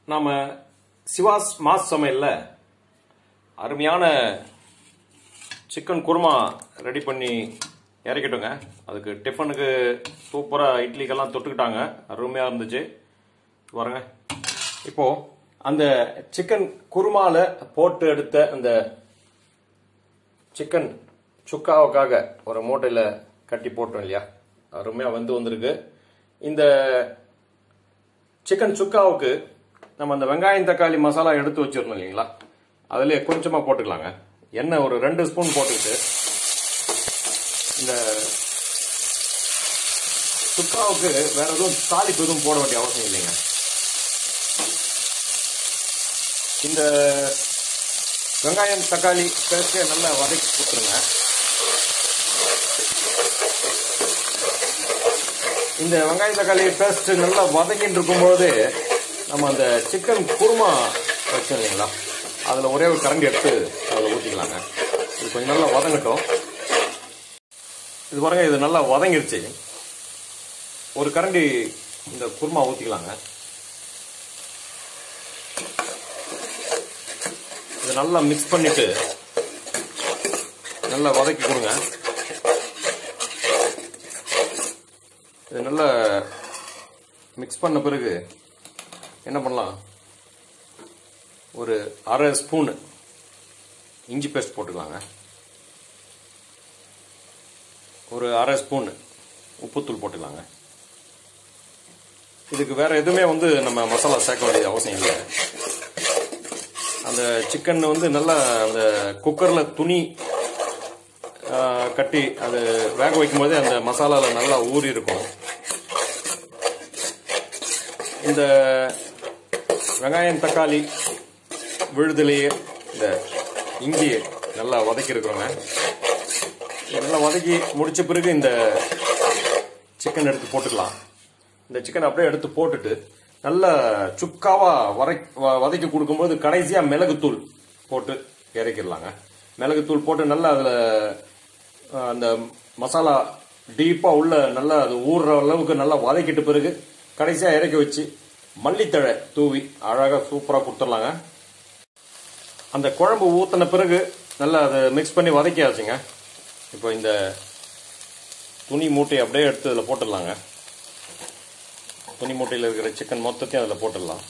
நாம சிவாஸ் மாஸ் சமையல்ல அருமையான சிக்கன் குருமா ரெடி பண்ணி இறக்கிட்டோங்க அதுக்கு டிஃபனுக்கு சூப்பராக இட்லிக்கெல்லாம் தொட்டுக்கிட்டாங்க அருமையாக இருந்துச்சு பாருங்க இப்போ அந்த சிக்கன் குருமால போட்டு எடுத்த அந்த சிக்கன் சுக்காவுக்காக ஒரு மூட்டையில் கட்டி போட்டோம் இல்லையா அருமையாக வந்து வந்திருக்கு இந்த சிக்கன் சுக்காவுக்கு நம்ம அந்த வெங்காயம் தக்காளி மசாலா எடுத்து வச்சிருந்தோம் இல்லைங்களா அதுலேயே கொஞ்சமாக போட்டுக்கலாங்க எண்ணெய் ஒரு ரெண்டு ஸ்பூன் போட்டுக்கிட்டு இந்த சுக்காவுக்கு வேற எதுவும் தாளிப்பு எதுவும் போட வேண்டிய அவசியம் இல்லைங்க இந்த வெங்காயம் தக்காளி பேஸ்ட்டே நல்லா வதக்கி கொடுத்துருங்க இந்த வெங்காயம் தக்காளி பேஸ்ட் நல்லா வதக்கிட்டு இருக்கும்போது நம்ம அந்த சிக்கன் குருமா வச்சோம் இல்லைங்களா அதில் ஒரே ஒரு கரண்டி எடுத்து அதில் ஊற்றிக்கலாங்க இது கொஞ்சம் நல்லா வதங்கட்டும் இது பாருங்க இது நல்லா வதங்கிடுச்சு ஒரு கரண்டி இந்த குருமா ஊற்றிக்கலாங்க இது நல்லா மிக்ஸ் பண்ணிட்டு நல்லா வதக்கி கொடுங்க இது நல்லா மிக்ஸ் பண்ண பிறகு என்ன பண்ணலாம் ஒரு அரை ஸ்பூன் இஞ்சி பேஸ்ட் போட்டுக்கலாங்க ஒரு அரை ஸ்பூன் உப்புத்தூள் போட்டுக்கலாங்க இதுக்கு வேற எதுவுமே வந்து நம்ம மசாலா சேர்க்க வேண்டிய அவசியம் இல்லை அந்த சிக்கன் வந்து நல்லா அந்த குக்கரில் துணி கட்டி அது வேக வைக்கும் போதே அந்த மசாலாவில் நல்லா ஊறி இருக்கும் இந்த வெங்காயம் தக்காளி விழுதுலேயே இந்த இஞ்சி நல்லா வதக்கி இருக்கிறோங்க நல்லா வதக்கி முடிச்ச பிறகு இந்த சிக்கன் எடுத்து போட்டுக்கலாம் இந்த சிக்கன் அப்படியே எடுத்து போட்டுட்டு நல்லா சுக்காவா வரை வதக்கி கொடுக்கும்போது கடைசியா மிளகுத்தூள் போட்டு இறக்கிடலாங்க மிளகுத்தூள் போட்டு நல்லா அதுல அந்த மசாலா டீப்பா உள்ள நல்லா அது ஊறுற அளவுக்கு நல்லா வதக்கிட்ட பிறகு கடைசியா இறக்கி வச்சு மல்லித்தழை தூவி அழகா சூப்பரா கொடுத்துடலாங்க அந்த குழம்பு ஊத்தின பிறகு நல்லா அதை மிக்ஸ் பண்ணி வதக்கியாச்சுங்க இப்போ இந்த துணி மூட்டையை அப்படியே எடுத்து அதில் போட்டுடலாங்க துணி மூட்டையில் இருக்கிற சிக்கன் மொத்தத்தையும் அதில் போட்டுடலாம்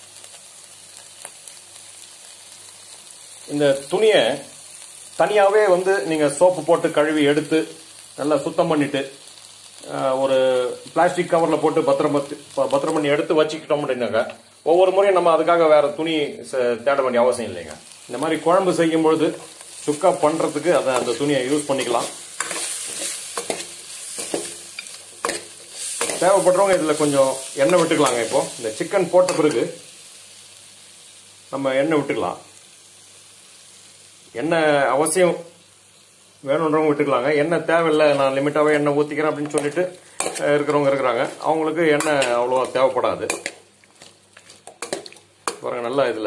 இந்த துணியை தனியாகவே வந்து நீங்கள் சோப்பு போட்டு கழுவி எடுத்து நல்லா சுத்தம் பண்ணிட்டு ஒரு பிளாஸ்டிக் கவரில் போட்டு பத்திரம் பத்திரம் பண்ணி எடுத்து வச்சுக்கிட்டோம் அப்படின்னாங்க ஒவ்வொரு முறையும் நம்ம அதுக்காக வேற துணி தேட வேண்டிய அவசியம் இல்லைங்க இந்த மாதிரி குழம்பு செய்யும் பொழுது சுக்கா பண்ணுறதுக்கு அதை அந்த துணியை யூஸ் பண்ணிக்கலாம் தேவைப்படுறவங்க இதில் கொஞ்சம் எண்ணெய் விட்டுக்கலாங்க இப்போ இந்த சிக்கன் போட்ட பிறகு நம்ம எண்ணெய் விட்டுக்கலாம் எண்ணெய் அவசியம் வேணுன்றவங்க விட்டுக்கலாங்க எண்ணெய் தேவையில்லை நான் லிமிட்டாகவே எண்ணெய் ஊற்றிக்கிறேன் அப்படின்னு சொல்லிட்டு இருக்கிறவங்க இருக்கிறாங்க அவங்களுக்கு எண்ணெய் அவ்வளோவா தேவைப்படாது பாருங்க நல்லா இதில்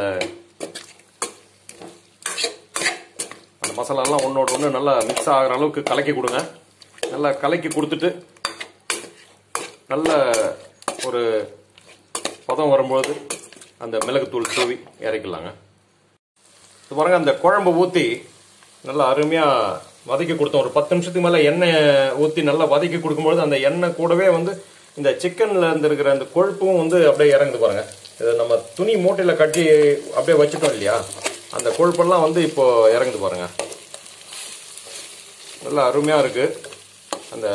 அந்த மசாலாலாம் ஒன்றோட ஒன்று நல்லா மிக்ஸ் ஆகிற அளவுக்கு கலக்கி கொடுங்க நல்லா கலக்கி கொடுத்துட்டு நல்ல ஒரு பதம் வரும்போது அந்த மிளகுத்தூள் தூவி இறக்கலாங்க இது பாருங்க அந்த குழம்பு ஊற்றி நல்லா அருமையாக வதக்கி கொடுத்தோம் ஒரு பத்து நிமிஷத்துக்கு மேலே எண்ணெய் ஊற்றி நல்லா வதக்கி கொடுக்கும்பொழுது அந்த எண்ணெய் கூடவே வந்து இந்த சிக்கனில் இருந்து இருக்கிற அந்த கொழுப்பும் வந்து அப்படியே இறங்குது பாருங்க இதை நம்ம துணி மூட்டையில் கட்டி அப்படியே வச்சுட்டோம் இல்லையா அந்த கொழுப்பெல்லாம் வந்து இப்போ இறங்குது பாருங்க நல்லா அருமையாக இருக்கு அந்த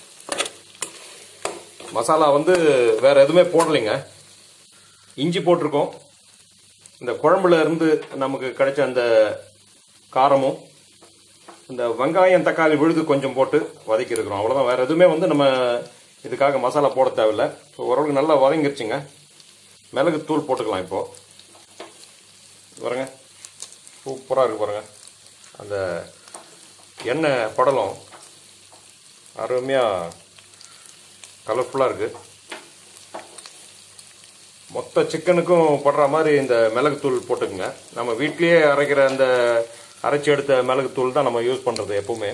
மசாலா வந்து வேற எதுவுமே போடலைங்க இஞ்சி போட்டிருக்கோம் இந்த குழம்புல இருந்து நமக்கு கிடைச்ச அந்த காரமும் இந்த வெங்காயம் தக்காளி விழுது கொஞ்சம் போட்டு வதக்கி இருக்கிறோம் அவ்வளோதான் வேற எதுவுமே வந்து நம்ம இதுக்காக மசாலா போட தேவையில்லை ஸோ ஓரளவுக்கு நல்லா வதங்கிருச்சுங்க மிளகு தூள் போட்டுக்கலாம் இப்போ பாருங்க சூப்பராக இருக்கு பாருங்க அந்த எண்ணெய் படலம் அருமையாக கலர்ஃபுல்லாக இருக்குது மொத்த சிக்கனுக்கும் படுற மாதிரி இந்த மிளகுத்தூள் போட்டுக்குங்க நம்ம வீட்லேயே அரைக்கிற அந்த அரைச்சி எடுத்த மிளகுத்தூள் தான் நம்ம யூஸ் பண்ணுறது எப்பவுமே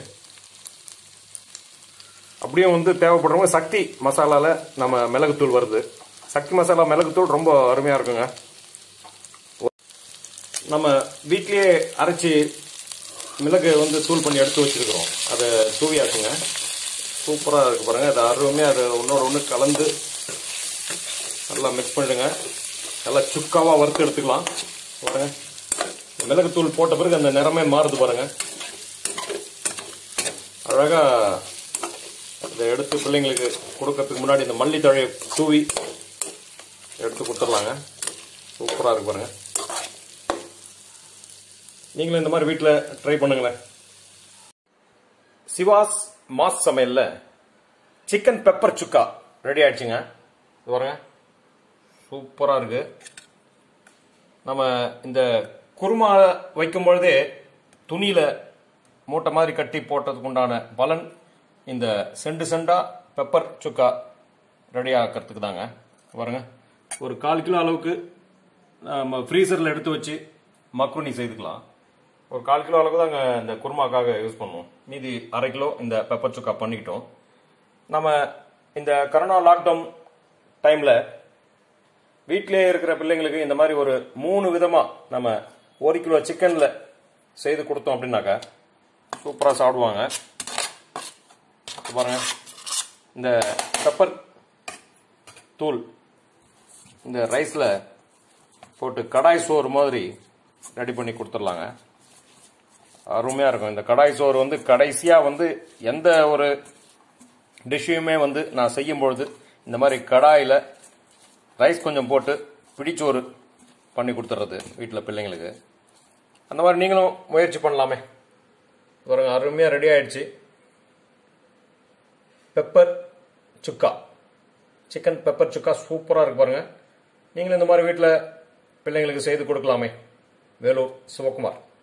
அப்படியும் வந்து தேவைப்படுறவங்க சக்தி மசாலாவில் நம்ம மிளகுத்தூள் வருது சக்தி மசாலா மிளகுத்தூள் ரொம்ப அருமையாக இருக்குங்க நம்ம வீட்லயே அரைச்சி மிளகு வந்து தூள் பண்ணி எடுத்து வச்சிருக்கிறோம் அதை தூவியாக்குங்க சூப்பராக இருக்கு பாருங்க அது அருமையாக அது ஒன்றோட ஒன்று கலந்து நல்லா மிக்ஸ் பண்ணிடுங்க நல்லா சுக்காவாக வறுத்து எடுத்துக்கலாம் பாருங்க மிளகு தூள் போட்ட பிறகு அந்த நிறமே மாறுது பாருங்க அழகா இதை எடுத்து பிள்ளைங்களுக்கு கொடுக்கறதுக்கு முன்னாடி இந்த மல்லி தழையை தூவி எடுத்து கொடுத்துடலாங்க சூப்பராக இருக்கு பாருங்க நீங்களும் இந்த மாதிரி வீட்டில் ட்ரை பண்ணுங்களேன் சிவாஸ் மாஸ் சமையல்ல சிக்கன் பெப்பர் சுக்கா ரெடி ஆயிடுச்சுங்க இது பாருங்க சூப்பராக இருக்கு நம்ம இந்த குருமா வைக்கும் பொழுதே துணியில மூட்டை மாதிரி கட்டி போட்டதுக்கு உண்டான பலன் இந்த செண்டு செண்டா பெப்பர் சுக்கா ரெடி ஆக்கிறதுக்கு தாங்க பாருங்க ஒரு கால் கிலோ அளவுக்கு நம்ம ஃப்ரீசரில் எடுத்து வச்சு மக்ருனி செய்துக்கலாம் ஒரு கால் கிலோ அளவுக்கு தாங்க இந்த குருமாக்காக யூஸ் பண்ணுவோம் மீதி அரை கிலோ இந்த பெப்பர் சுக்கா பண்ணிக்கிட்டோம் நம்ம இந்த கரோனா லாக்டவுன் டைமில் வீட்டிலே இருக்கிற பிள்ளைங்களுக்கு இந்த மாதிரி ஒரு மூணு விதமா நம்ம ஒரு கிலோ சிக்கன்ல செய்து கொடுத்தோம் அப்படின்னாக்கா சூப்பரா சாப்பிடுவாங்க இப்ப பாருங்க இந்த பெப்பர் தூள் இந்த ரைஸ்ல போட்டு கடாய் சோறு மாதிரி ரெடி பண்ணி கொடுத்துடலாங்க அருமையா இருக்கும் இந்த கடாய் சோறு வந்து கடைசியா வந்து எந்த ஒரு டிஷ்ஷையுமே வந்து நான் செய்யும் பொழுது இந்த மாதிரி கடாயில ரைஸ் கொஞ்சம் போட்டு பிடிச்சோறு பண்ணி கொடுத்துட்றது வீட்டில் பிள்ளைங்களுக்கு அந்த மாதிரி நீங்களும் முயற்சி பண்ணலாமே பாருங்க அருமையாக ரெடி ஆயிடுச்சு pepper chukka chicken pepper chukka சூப்பராக இருக்கு பாருங்க நீங்களும் இந்த மாதிரி வீட்டில் பிள்ளைங்களுக்கு செய்து கொடுக்கலாமே வேலூர் சிவகுமார்